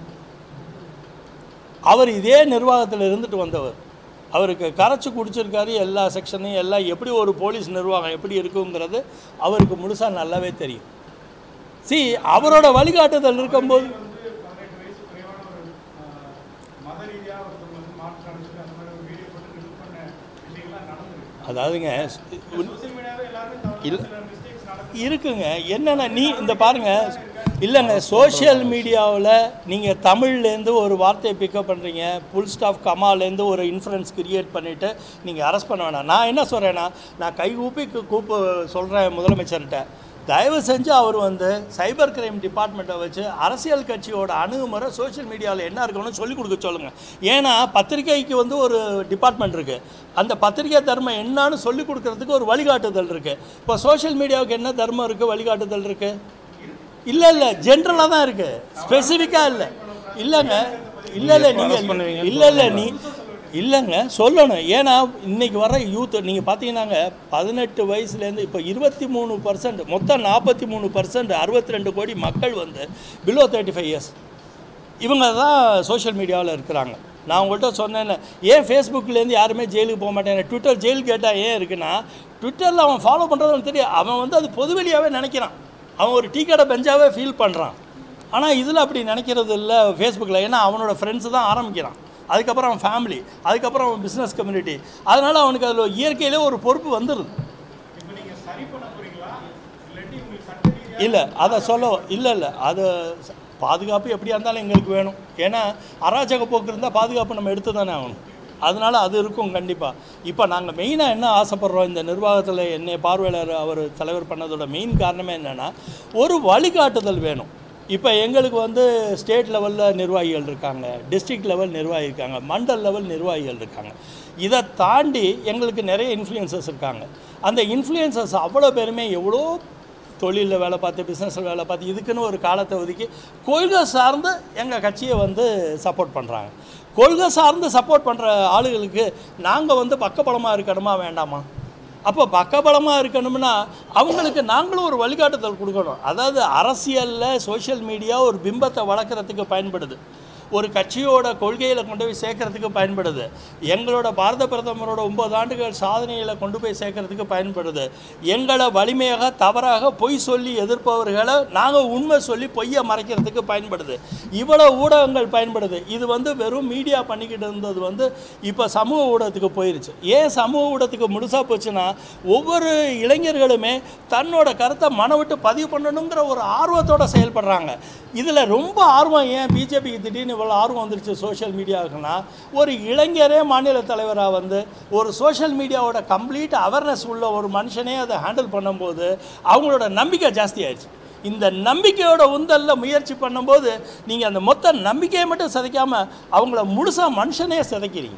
அவர் இதே நிர்வாகத்தில் இருந்துட்டு வந்தவர் அவருக்கு கரைச்சி குடிச்சிருக்காரு எல்லா செக்ஷனையும் எல்லாம் எப்படி ஒரு போலீஸ் நிர்வாகம் எப்படி இருக்குங்கிறது அவருக்கு முழுசாக நல்லாவே தெரியும் சி அவரோட வழிகாட்டுதல் இருக்கும்போது வந்து பதினெட்டு வயசு குறைவான ஒரு அஹ், மத ரீதியாக ஒருத்தவங்க வந்து மாற்றம் அடைஞ்சு அந்த மாதிரி ஒரு வீடியோ போட்டு ரிலீஸ் பண்ண விஷயங்கள்லாம் நடந்திருக்கு அதாவதுங்க சோசியல் மீடியாவே எல்லாருமே தவறு இல்ல. சில மிஸ்டேக்ஸ் நடக்கும் இருக்குங்க என்னென்ன நீ இந்த பாருங்க இல்லைங்க சோஷியல் மீடியாவில் நீங்கள் தமிழ்லேருந்து ஒரு வார்த்தையை பிக்கப் பண்ணுறீங்க புல் ஸ்டாஃப் கமாலேருந்து ஒரு இன்ஃப்ளூயன்ஸ் கிரியேட் பண்ணிவிட்டு நீங்கள் அரெஸ்ட் பண்ண வேணாம் நான் என்ன சொல்கிறேன்னா நான் கை கூப்பி கூ- கூப்பு சொல்கிறேன் முதலமைச்சர்கிட்ட தயவு செஞ்சு அவர் வந்து சைபர் கிரைம் டிபார்ட்மெண்ட்டை வச்சு அரசியல் கட்சியோட அணுகுமுறை சோஷியல் மீடியாவில் என்ன இருக்கணும்னு சொல்லிக் கொடுக்க சொல்லுங்கள் ஏன்னா பத்திரிகைக்கு வந்து ஒரு டிபார்ட்மெண்ட் இருக்குது அந்த பத்திரிகை தர்மம் என்னன்னு சொல்லிக் கொடுக்கறதுக்கு ஒரு வழிகாட்டுதல் இருக்குது இப்போ சோஷியல் மீடியாவுக்கு என்ன தர்மம் இருக்குது வழிகாட்டுதல் இருக்குது இல்லை இல்லை ஜென்ரலாக தான் இருக்குது ஸ்பெசிஃபிக்காக இல்லை இல்லைங்க இல்லை இல்லை நீங்கள் இல்லை இல்லை நீ இல்லைங்க சொல்லணும் ஏன்னா இன்னைக்கு வர யூத் நீங்கள் பார்த்தீங்கன்னாங்க பதினெட்டு வயசுலேருந்து இப்போ இருபத்தி மூணு பர்சன்ட் மொத்தம் நாற்பத்தி மூணு பர்சன்ட் அறுபத்தி ரெண்டு கோடி மக்கள் வந்து பிலோ தேர்ட்டி ஃபைவ் இயர்ஸ் இவங்க தான் சோஷியல் மீடியாவில் இருக்கிறாங்க நான் உங்கள்கிட்ட சொன்னேன்ல ஏன் ஃபேஸ்புக்லேருந்து யாருமே ஜெயிலுக்கு போக மாட்டேன் ட்விட்டர் ஜெயில் கேட்டால் ஏன் இருக்குன்னா ட்விட்டரில் அவன் ஃபாலோ பண்ணுறது அவனுக்கு தெரியும் அவன் வந்து அது பொதுவெளியாகவே நினைக்கிறான் அவன் ஒரு டீ கடை பெஞ்சாவே ஃபீல் பண்ணுறான் ஆனால் இதில் அப்படி நினைக்கிறது இல்லை ஃபேஸ்புக்கில் ஏன்னா அவனோட ஃப்ரெண்ட்ஸு தான் ஆரம்பிக்கிறான் அதுக்கப்புறம் அவன் ஃபேமிலி அதுக்கப்புறம் அவன் பிஸ்னஸ் கம்யூனிட்டி அதனால் அவனுக்கு அதில் இயற்கையிலே ஒரு பொறுப்பு வந்துடுது இப்போ நீங்க சரி பண்ண போறீங்களா இல்லாட்டி உங்களுக்கு சட்ட ரீதியா இல்லை அதை சொல்ல இல்லை இல்லை அது ச- பாதுகாப்பு எப்படியா இருந்தாலும் எங்களுக்கு வேணும் ஏன்னா அராஜக போக்கு இருந்தால் பாதுகாப்பு நம்ம எடுத்து தானே ஆகணும் அதனால் அது இருக்கும் கண்டிப்பாக இப்போ நாங்கள் மெயினாக என்ன ஆசைப்படுறோம் இந்த நிர்வாகத்தில் என்னை பார்வையாளர் அவர் தலைவர் பண்ணதோட மெயின் காரணமே என்னென்னா ஒரு வழிகாட்டுதல் வேணும் இப்போ எங்களுக்கு வந்து ஸ்டேட் லெவலில் நிர்வாகிகள் இருக்காங்க டிஸ்ட்ரிக்ட் லெவல் நிர்வாகி இருக்காங்க மண்டல் லெவல் நிர்வாகிகள் இருக்காங்க இதை தாண்டி எங்களுக்கு நிறைய இன்ஃப்ளூயன்சஸ் இருக்காங்க அந்த இன்ஃப்ளூயன்சஸ் அவ்வளோ பேருமே எவ்வளோ தொழிலில் வேலை பார்த்து பிஸ்னஸில் வேலை பார்த்து இதுக்குன்னு ஒரு காலத்தை ஒதுக்கி கொள்கை சார்ந்து எங்கள் கட்சியை வந்து சப்போர்ட் பண்ணுறாங்க கொள்கை சார்ந்து சப்போர்ட் பண்ணுற ஆளுகளுக்கு நாங்கள் வந்து பக்கபலமாக இருக்கணுமா வேண்டாமா அப்போ பக்கபலமாக இருக்கணும்னா அவங்களுக்கு நாங்களும் ஒரு வழிகாட்டுதல் கொடுக்கணும் அதாவது அரசியலில் சோஷியல் மீடியா ஒரு பிம்பத்தை வளர்க்குறதுக்கு பயன்படுது ஒரு கட்சியோட கொள்கையில் கொண்டு போய் சேர்க்கறதுக்கு பயன்படுது எங்களோட பாரத பிரதமரோட ஒன்பது ஆண்டுகள் சாதனைகளை கொண்டு போய் சேர்க்கறதுக்கு பயன்படுது எங்களை வலிமையாக தவறாக பொய் சொல்லி எதிர்ப்பவர்களை நாங்கள் உண்மை சொல்லி பொய்யை மறைக்கிறதுக்கு பயன்படுது இவ்வளோ ஊடகங்கள் பயன்படுது இது வந்து வெறும் மீடியா பண்ணிக்கிட்டு இருந்தது வந்து இப்போ சமூக ஊடகத்துக்கு போயிருச்சு ஏன் சமூக ஊடகத்துக்கு முழுசாக போச்சுன்னா ஒவ்வொரு இளைஞர்களுமே தன்னோட கருத்தை மன விட்டு பதிவு பண்ணணுங்கிற ஒரு ஆர்வத்தோட செயல்படுறாங்க இதில் ரொம்ப ஆர்வம் ஏன் பிஜேபிக்கு திடீர்னு இவ்வளோ ஆர்வம் வந்துருச்சு சோஷியல் மீடியாவுக்குன்னா ஒரு இளைஞரே மாநில தலைவராக வந்து ஒரு சோஷியல் மீடியாவோட கம்ப்ளீட் அவேர்னஸ் உள்ள ஒரு மனுஷனே அதை ஹேண்டில் பண்ணும்போது அவங்களோட நம்பிக்கை ஜாஸ்தி ஆயிடுச்சு இந்த நம்பிக்கையோட உந்தல்ல முயற்சி பண்ணும்போது நீங்கள் அந்த மொத்த நம்பிக்கையை மட்டும் சிதைக்காமல் அவங்கள முழுசாக மனுஷனே சிதைக்கிறீங்க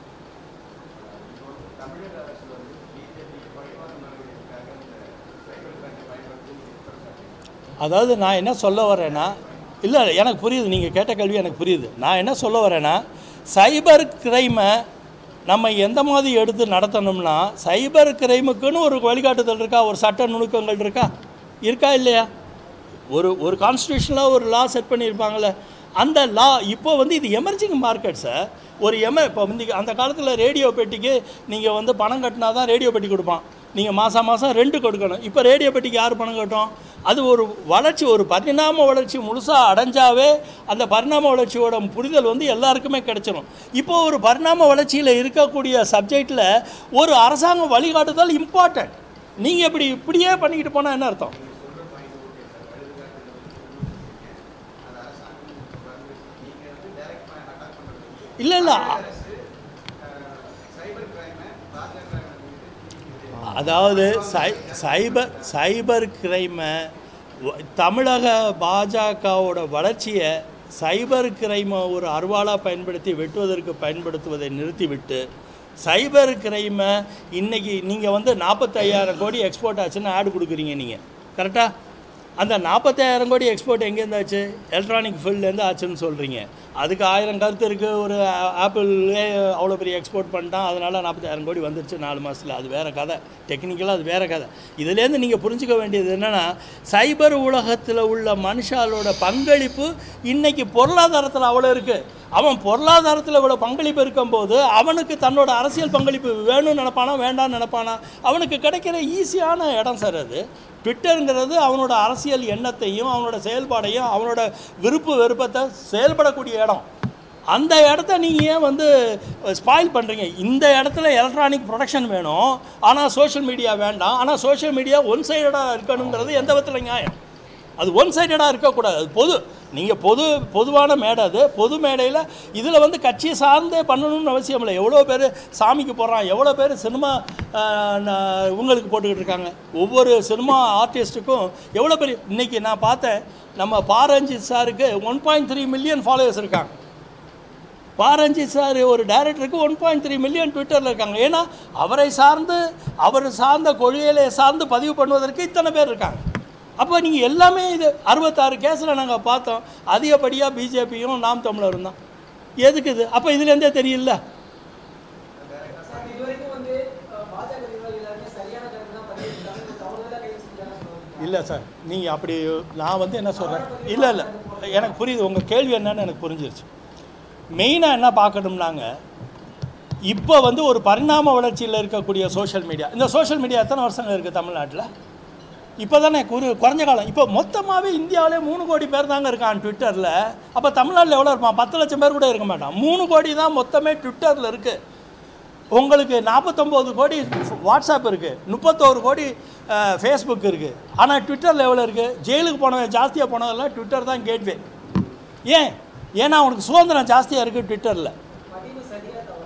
அதாவது நான் என்ன சொல்ல வரேன்னா இல்லை எனக்கு புரியுது நீங்கள் கேட்ட கேள்வி எனக்கு புரியுது நான் என்ன சொல்ல வரேன்னா சைபர் கிரைமை நம்ம எந்த மாதிரி எடுத்து நடத்தணும்னா சைபர் கிரைமுக்குன்னு ஒரு வழிகாட்டுதல் இருக்கா ஒரு சட்ட நுணுக்கங்கள் இருக்கா இருக்கா இல்லையா ஒரு ஒரு கான்ஸ்டியூஷனில் ஒரு லா செட் பண்ணியிருப்பாங்களே அந்த லா இப்போ வந்து இது எமர்ஜிங் மார்க்கெட்ஸை ஒரு எம இப்போ வந்து அந்த காலத்தில் ரேடியோ பெட்டிக்கு நீங்கள் வந்து பணம் கட்டினா தான் ரேடியோ பெட்டி கொடுப்பான் நீங்கள் மாதம் மாதம் ரெண்டு கொடுக்கணும் இப்போ ரேடியோ பெட்டிக்கு யார் பணம் கட்டும் அது ஒரு வளர்ச்சி ஒரு பரிணாம வளர்ச்சி முழுசாக அடைஞ்சாவே அந்த பரிணாம வளர்ச்சியோட புரிதல் வந்து எல்லாருக்குமே கிடைச்சிரும் இப்போ ஒரு பரிணாம வளர்ச்சியில் இருக்கக்கூடிய சப்ஜெக்டில் ஒரு அரசாங்க வழிகாட்டுதல் இம்பார்ட்டன்ட் நீங்கள் இப்படி இப்படியே பண்ணிக்கிட்டு போனால் என்ன அர்த்தம் இல்லை இல்லை அதாவது சை சைபர் சைபர் கிரைமை தமிழக பாஜகவோட வளர்ச்சியை சைபர் கிரைமை ஒரு அருவாளாக பயன்படுத்தி வெட்டுவதற்கு பயன்படுத்துவதை நிறுத்திவிட்டு சைபர் கிரைமை இன்னைக்கு நீங்கள் வந்து நாற்பத்தையாயிரம் கோடி எக்ஸ்போர்ட் ஆச்சுன்னு ஆடு கொடுக்குறீங்க நீங்கள் கரெக்டாக அந்த நாற்பத்தாயிரம் கோடி எக்ஸ்போர்ட் எங்கேருந்து ஆச்சு எலக்ட்ரானிக் ஃபீல்ட்லேருந்து ஆச்சுன்னு சொல்கிறீங்க அதுக்கு ஆயிரம் கருத்து இருக்குது ஒரு ஆப்பிளே அவ்வளோ பெரிய எக்ஸ்போர்ட் பண்ணிட்டான் அதனால் நாற்பத்தாயிரம் கோடி வந்துருச்சு நாலு மாதத்தில் அது வேறு கதை டெக்னிக்கலாக அது வேறு கதை இதுலேருந்து நீங்கள் புரிஞ்சுக்க வேண்டியது என்னென்னா சைபர் உலகத்தில் உள்ள மனுஷாலோட பங்களிப்பு இன்னைக்கு பொருளாதாரத்தில் அவ்வளோ இருக்குது அவன் பொருளாதாரத்தில் இவ்வளோ பங்களிப்பு இருக்கும்போது அவனுக்கு தன்னோட அரசியல் பங்களிப்பு வேணும்னு நினைப்பானா வேண்டாம்னு நினைப்பானா அவனுக்கு கிடைக்கிற ஈஸியான இடம் சார் அது ட்விட்டருங்கிறது அவனோட அரசியல் எண்ணத்தையும் அவனோட செயல்பாடையும் அவனோட விருப்பு வெறுப்பத்தை செயல்படக்கூடிய இடம் அந்த இடத்த நீங்கள் ஏன் வந்து ஸ்பாயில் பண்ணுறீங்க இந்த இடத்துல எலக்ட்ரானிக் ப்ரொடக்ஷன் வேணும் ஆனால் சோஷியல் மீடியா வேண்டாம் ஆனால் சோஷியல் மீடியா ஒன் சைடடாக இருக்கணுங்கிறது எந்த விதத்தில் நியாயம் அது ஒன் சைடடாக இருக்கக்கூடாது அது பொது நீங்கள் பொது பொதுவான மேடை அது பொது மேடையில் இதில் வந்து கட்சியை சார்ந்தே பண்ணணும்னு அவசியம் இல்லை எவ்வளோ பேர் சாமிக்கு போடுறான் எவ்வளோ பேர் சினிமா உங்களுக்கு போட்டுக்கிட்டு இருக்காங்க ஒவ்வொரு சினிமா ஆர்டிஸ்ட்டுக்கும் எவ்வளோ பெரிய இன்றைக்கி நான் பார்த்தேன் நம்ம பாரஞ்சித் சாருக்கு one point three million followers இருக்காங்க பாரஞ்சித் சார் ஒரு டைரக்டருக்கு ஒன் பாயிண்ட் த்ரீ மில்லியன் ட்விட்டரில் இருக்காங்க ஏன்னா அவரை சார்ந்து அவர் சார்ந்த கொள்கைகளை சார்ந்து பதிவு பண்ணுவதற்கு இத்தனை பேர் இருக்காங்க அப்போ நீங்கள் எல்லாமே இது அறுபத்தாறு கேஸில் நாங்கள் பார்த்தோம் அதிகப்படியாக பிஜேபியும் நாம் தமிழரும் தான் எதுக்கு இது அப்போ இதுலேருந்தே தெரியல இதுவரைக்கும் வந்து அஹ், பாஜக நிர்வாகிகள் எல்லாருமே சரியான கருத்து தான் பதிவிட்டாங்க இப்போ அவங்க தான் கைது செஞ்சாங்கன்னு சொல்றீங்க இல்லை சார் நீங்கள் அப்படி நான் வந்து என்ன சொல்கிறேன் இல்லை இல்லை எனக்கு புரியுது உங்கள் கேள்வி என்னன்னு எனக்கு புரிஞ்சிருச்சு மெயினாக என்ன பார்க்கணும்னாங்க இப்போ வந்து ஒரு பரிணாம வளர்ச்சியில் இருக்கக்கூடிய சோஷியல் மீடியா இந்த சோஷியல் மீடியா எத்தனை வருஷங்கள் இருக்குது தமிழ்நாட்டில் இப்போ தானே குறு குறைஞ்ச காலம் இப்போ மொத்தமாகவே இந்தியாவிலே மூணு கோடி பேர் தாங்க இருக்கான் ட்விட்டரில் அப்போ தமிழ்நாட்டில் எவ்வளோ இருப்பான் பத்து லட்சம் பேர் கூட இருக்க மாட்டான் மூணு கோடி தான் மொத்தமே ட்விட்டரில் இருக்குது உங்களுக்கு நாற்பத்தொம்போது கோடி வாட்ஸ்அப் இருக்குது முப்பத்தோரு கோடி ஃபேஸ்புக் இருக்குது ஆனால் ட்விட்டரில் எவ்வளோ இருக்குது ஜெயிலுக்கு போனவன் ஜாஸ்தியாக போனதெல்லாம் ட்விட்டர் தான் கேட்வே ஏன் ஏன்னா அவனுக்கு சுதந்திரம் ஜாஸ்தியாக இருக்குது ட்விட்டரில் பதிவு சரியா தவறா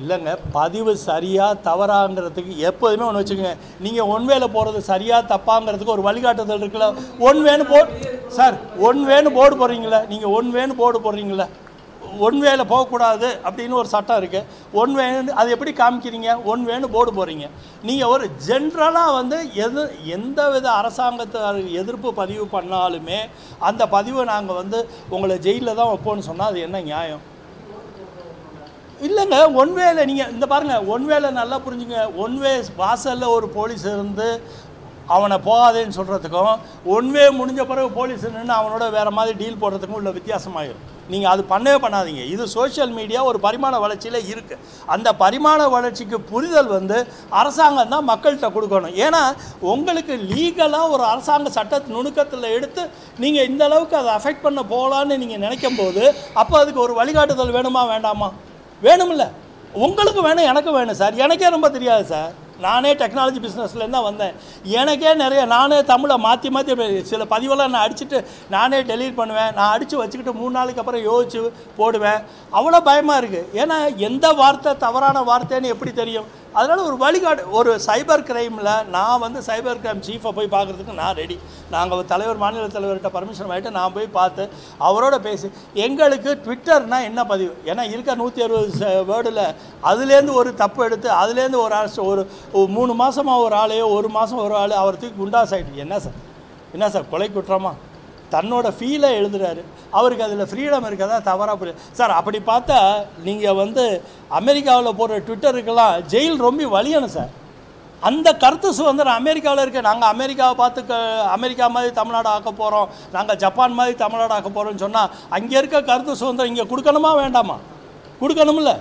இல்லைங்க பதிவு சரியாக தவறாங்கிறதுக்கு எப்போதுமே ஒன்று வச்சுக்கோங்க நீங்கள் ஒன்வேல போகிறது சரியாக தப்பாங்கிறதுக்கு ஒரு வழிகாட்டுதல் இருக்குல்ல ஒன் வேன்னு போ சார் ஒன் வேன்னு போர்டு போடுறீங்களே நீங்கள் ஒன் வேன்னு போர்டு போடுறீங்களே ஒன் வேல போகக்கூடாது அப்படின்னு ஒரு சட்டம் இருக்குது ஒன் வேன்னு அது எப்படி காமிக்கிறீங்க ஒன் வேன்னு போர்டு போடுறீங்க நீங்கள் ஒரு ஜென்ரலாக வந்து எது எந்த வித அரசாங்கத்தை எதிர்ப்பு பதிவு பண்ணாலுமே அந்த பதிவை நாங்கள் வந்து உங்களை ஜெயிலில் தான் வைப்போம்னு சொன்னால் அது என்ன நியாயம் இல்லைங்க ஒன் வேல நீங்கள் இந்த பாருங்கள் ஒன் வேல நல்லா புரிஞ்சுங்க ஒன் வே வாசலில் ஒரு போலீஸ் இருந்து அவனை போகாதேன்னு சொல்கிறதுக்கும் ஒன் வே முடிஞ்ச பிறகு போலீஸ் நின்று அவனோட வேறு மாதிரி டீல் போடுறதுக்கும் உள்ள வித்தியாசமாயிரும் நீங்கள் அது பண்ணவே பண்ணாதீங்க இது சோஷியல் மீடியா ஒரு பரிமாண வளர்ச்சியில் இருக்குது அந்த பரிமாண வளர்ச்சிக்கு புரிதல் வந்து அரசாங்கம் தான் மக்கள்கிட்ட கொடுக்கணும் ஏன்னா உங்களுக்கு லீகலாக ஒரு அரசாங்க சட்ட நுணுக்கத்தில் எடுத்து நீங்கள் இந்த அளவுக்கு அதை அஃபெக்ட் பண்ண போகலான்னு நீங்கள் நினைக்கும் போது அப்போ அதுக்கு ஒரு வழிகாட்டுதல் வேணுமா வேண்டாமா வேணுமில்ல உங்களுக்கு வேணும் எனக்கு வேணும் சார் எனக்கே ரொம்ப தெரியாது சார் நானே டெக்னாலஜி பிஸ்னஸ்லேருந்து தான் வந்தேன் எனக்கே நிறைய நானே தமிழை மாற்றி மாற்றி சில பதிவெல்லாம் நான் அடிச்சுட்டு நானே டெலீட் பண்ணுவேன் நான் அடித்து வச்சுக்கிட்டு மூணு நாளைக்கு அப்புறம் யோசிச்சு போடுவேன் அவ்வளோ பயமாக இருக்குது ஏன்னா எந்த வார்த்தை தவறான வார்த்தைன்னு எப்படி தெரியும் அதனால் ஒரு வழிகாடு ஒரு சைபர் கிரைமில் நான் வந்து சைபர் கிரைம் சீஃபை போய் பார்க்குறதுக்கு நான் ரெடி நாங்கள் தலைவர் மாநில தலைவர்கிட்ட பர்மிஷன் வாங்கிட்டு நான் போய் பார்த்து அவரோட பேசி எங்களுக்கு ட்விட்டர்னா என்ன பதிவு ஏன்னா இருக்க நூற்றி அறுபது வேர்டில் அதுலேருந்து ஒரு தப்பு எடுத்து அதுலேருந்து ஒரு அரசு ஒரு ஒரு மூணு மாதமாக ஒரு ஆளையோ ஒரு மாதம் ஒரு ஆள் அவர் தூக்கி குண்டாஸ் ஆகிட்டு என்ன சார் என்ன சார் கொலை குற்றமா தன்னோட ஃபீலை எழுதுறாரு அவருக்கு அதில் ஃப்ரீடம் இருக்கதா தவறாக புரியுது சார் அப்படி பார்த்தா நீங்கள் வந்து அமெரிக்காவில் போடுற ட்விட்டருக்கெல்லாம் ஜெயில் ரொம்ப வலியணும் சார் அந்த கருத்து சுதந்திரம் அமெரிக்காவில் இருக்க நாங்கள் அமெரிக்காவை பார்த்து க அமெரிக்கா மாதிரி தமிழ்நாடு ஆக்க போகிறோம் நாங்கள் ஜப்பான் மாதிரி தமிழ்நாடு ஆக்க போகிறோம்னு சொன்னால் அங்கே இருக்க கருத்து சுதந்திரம் இங்கே கொடுக்கணுமா வேண்டாமா கொடுக்கணும்ல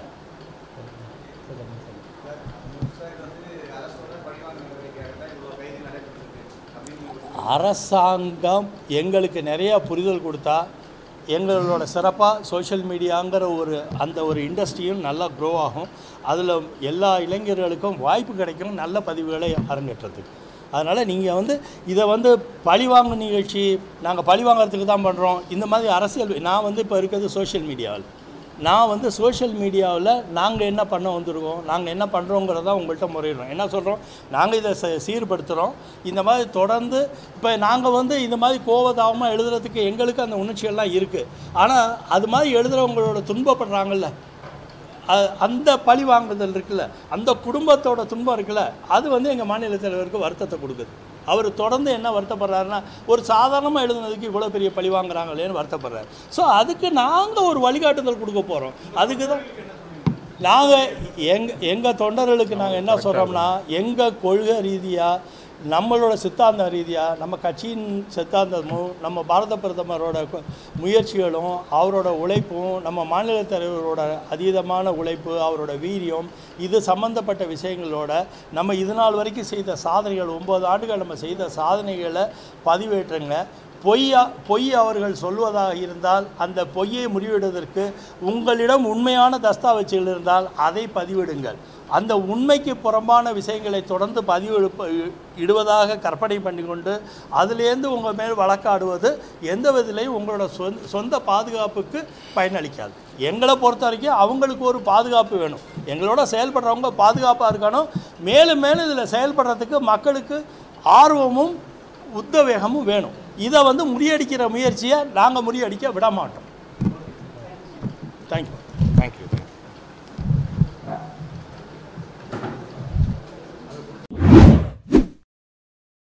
அரசாங்கம் எங்களுக்கு நிறைய புரிதல் கொடுத்தா எங்களோட சிறப்பாக சோஷியல் மீடியாங்கிற ஒரு அந்த ஒரு இண்டஸ்ட்ரியும் நல்லா க்ரோ ஆகும் அதில் எல்லா இளைஞர்களுக்கும் வாய்ப்பு கிடைக்கும் நல்ல பதிவுகளை அரங்கேற்றத்துக்கு அதனால் நீங்கள் வந்து இதை வந்து பழிவாங்கும் நிகழ்ச்சி நாங்கள் பழி வாங்குறதுக்கு தான் பண்ணுறோம் இந்த மாதிரி அரசியல் நான் வந்து இப்போ இருக்கிறது சோஷியல் மீடியாவில் நான் வந்து சோஷியல் மீடியாவில் நாங்கள் என்ன பண்ண வந்திருக்கோம் நாங்கள் என்ன பண்ணுறோங்கிறத உங்கள்கிட்ட முறையிடுறோம் என்ன சொல்கிறோம் நாங்கள் இதை ச சீர்படுத்துகிறோம் இந்த மாதிரி தொடர்ந்து இப்போ நாங்கள் வந்து இந்த மாதிரி கோவதாபமாக எழுதுறதுக்கு எங்களுக்கு அந்த உணர்ச்சிகள்லாம் இருக்குது ஆனால் அது மாதிரி எழுதுகிறவங்களோட துன்பப்படுறாங்கல்ல அ- அந்த பழி வாங்குதல் இருக்குல்ல அந்த குடும்பத்தோட துன்பம் இருக்குல்ல அது வந்து எங்கள் மாநில தலைவருக்கு வருத்தத்தை கொடுக்குது அவர் தொடர்ந்து என்ன வருத்தப்படுறாருன்னா ஒரு சாதாரணமாக எழுதுனதுக்கு இவ்வளோ பெரிய பழி வாங்குறாங்களேன்னு வருத்தப்படுறாரு ஸோ அதுக்கு நாங்கள் ஒரு வழிகாட்டுதல் கொடுக்க போகிறோம் அதுக்கு தான் நாங்கள் எங்க எங்கள் தொண்டர்களுக்கு நாங்கள் என்ன சொல்கிறோம்னா எங்கள் கொள்கை ரீதியாக நம்மளோட சித்தாந்த ரீதியாக நம்ம கட்சியின் சித்தாந்தமும் நம்ம பாரத பிரதமரோட கு- முயற்சிகளும் அவரோட உழைப்பும் நம்ம மாநில தலைவரோட அதீதமான உழைப்பு அவரோட வீரியம் இது சம்பந்தப்பட்ட விஷயங்களோட நம்ம இது நாள் வரைக்கும் செய்த சாதனைகள் ஒம்பது ஆண்டுகள் நம்ம செய்த சாதனைகளை பதிவேற்றுங்க பொய்யா பொய் அவர்கள் சொல்வதாக இருந்தால் அந்த பொய்யை முறிவிடுவதற்கு உங்களிடம் உண்மையான தஸ்தாவேஜுகள் இருந்தால் அதை பதிவிடுங்கள் அந்த உண்மைக்கு புறம்பான விஷயங்களை தொடர்ந்து பதிவு எழுப்ப- இ- இடுவதாக கற்பனை பண்ணிக்கொண்டு அதுலேருந்து உங்கள் மேல் வழக்காடுவது எந்த விதத்திலையும் உங்களோட சொந்த சொந்த பாதுகாப்புக்கு பயனளிக்காது எங்களை பொறுத்த வரைக்கும் அவங்களுக்கு ஒரு பாதுகாப்பு வேணும் எங்களோட செயல்படுறவங்க பாதுகாப்பாக இருக்கணும் மேலும் மேலும் இதில் செயல்படுறதுக்கு மக்களுக்கு ஆர்வமும் உத்தவேகமும் வேணும் இதை வந்து முறியடிக்கிற முயற்சியை நாங்கள் முறியடிக்க விட மாட்டோம் தேங்க்யூ தேங்க்யூ